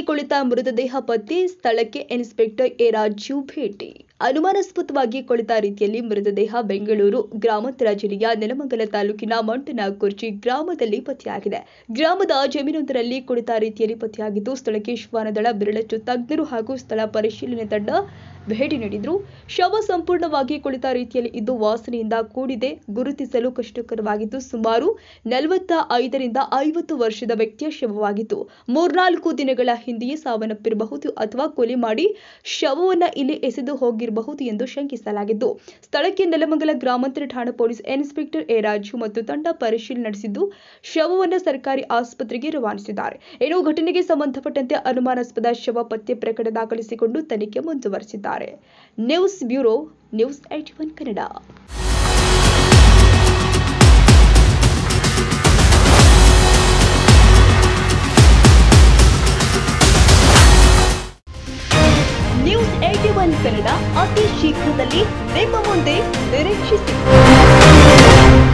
ಕುಳಿತ ಮೃತದೇಹ ಪತ್ತೆ ಸ್ಥಳಕ್ಕೆ ಇನ್ಸ್ಪೆಕ್ಟರ್ ಎ ರಾಜು ಭೇಟಿ ಅನುಮಾನಾಸ್ಪದವಾಗಿ ಕುಳಿತ ರೀತಿಯಲ್ಲಿ ಮೃತದೇಹ ಬೆಂಗಳೂರು ಗ್ರಾಮಾಂತರ ಜಿಲ್ಲೆಯ ನೆಲಮಂಗಲ ತಾಲೂಕಿನ ಮಂಟನ ಕುರ್ಚಿ ಗ್ರಾಮದಲ್ಲಿ ಪತ್ತೆಯಾಗಿದೆ ಗ್ರಾಮದ ಜಮೀನೊಂದರಲ್ಲಿ ಕುಳಿತ ರೀತಿಯಲ್ಲಿ ಪತ್ತೆಯಾಗಿದ್ದು ಸ್ಥಳಕ್ಕೆ ಶ್ವಾನದಳ ಬೆರಳಚ್ಚು ತಜ್ಞರು ಹಾಗೂ ಸ್ಥಳ ಪರಿಶೀಲನೆ ತಂಡ ಭೇಟಿ ನೀಡಿದ್ರು ಶವ ಸಂಪೂರ್ಣವಾಗಿ ಕುಳಿತ ರೀತಿಯಲ್ಲಿ ಇದ್ದು ವಾಸನೆಯಿಂದ ಕೂಡಿದೆ ಗುರುತಿಸಲು ಕಷ್ಟಕರವಾಗಿದ್ದು ಸುಮಾರು ನಲವತ್ತ ಐದರಿಂದ ಐವತ್ತು ವರ್ಷದ ವ್ಯಕ್ತಿಯ ಶವವಾಗಿತ್ತು ಮೂರ್ನಾಲ್ಕು ದಿನಗಳ ಹಿಂದೆಯೇ ಸಾವನ್ನಪ್ಪಿರಬಹುದು ಅಥವಾ ಕೊಲೆ ಮಾಡಿ ಶವವನ್ನ ಇಲ್ಲಿ ಎಸೆದು ಹೋಗಿರಬಹುದು ಎಂದು ಶಂಕಿಸಲಾಗಿದ್ದು ಸ್ಥಳಕ್ಕೆ ನೆಲಮಂಗಲ ಗ್ರಾಮಾಂತರ ಠಾಣಾ ಪೊಲೀಸ್ ಇನ್ಸ್ಪೆಕ್ಟರ್ ಎ ರಾಜು ಮತ್ತು ತಂಡ ಪರಿಶೀಲನೆ ನಡೆಸಿದ್ದು ಶವವನ್ನು ಸರ್ಕಾರಿ ಆಸ್ಪತ್ರೆಗೆ ರವಾನಿಸಿದ್ದಾರೆ ಇನ್ನು ಘಟನೆಗೆ ಸಂಬಂಧಪಟ್ಟಂತೆ ಅನುಮಾನಾಸ್ಪದ ಶವ ಪತ್ತೆ ಪ್ರಕರಣ ದಾಖಲಿಸಿಕೊಂಡು ತನಿಖೆ ಮುಂದುವರೆಸಿದ್ದಾರೆ news bureau news eighty one Kannada news eighty one Kannada ಅತಿ ಶೀಘ್ರದಲ್ಲಿ ನಿಮ್ಮ ಮುಂದೆ ನಿರೀಕ್ಷಿಸಿ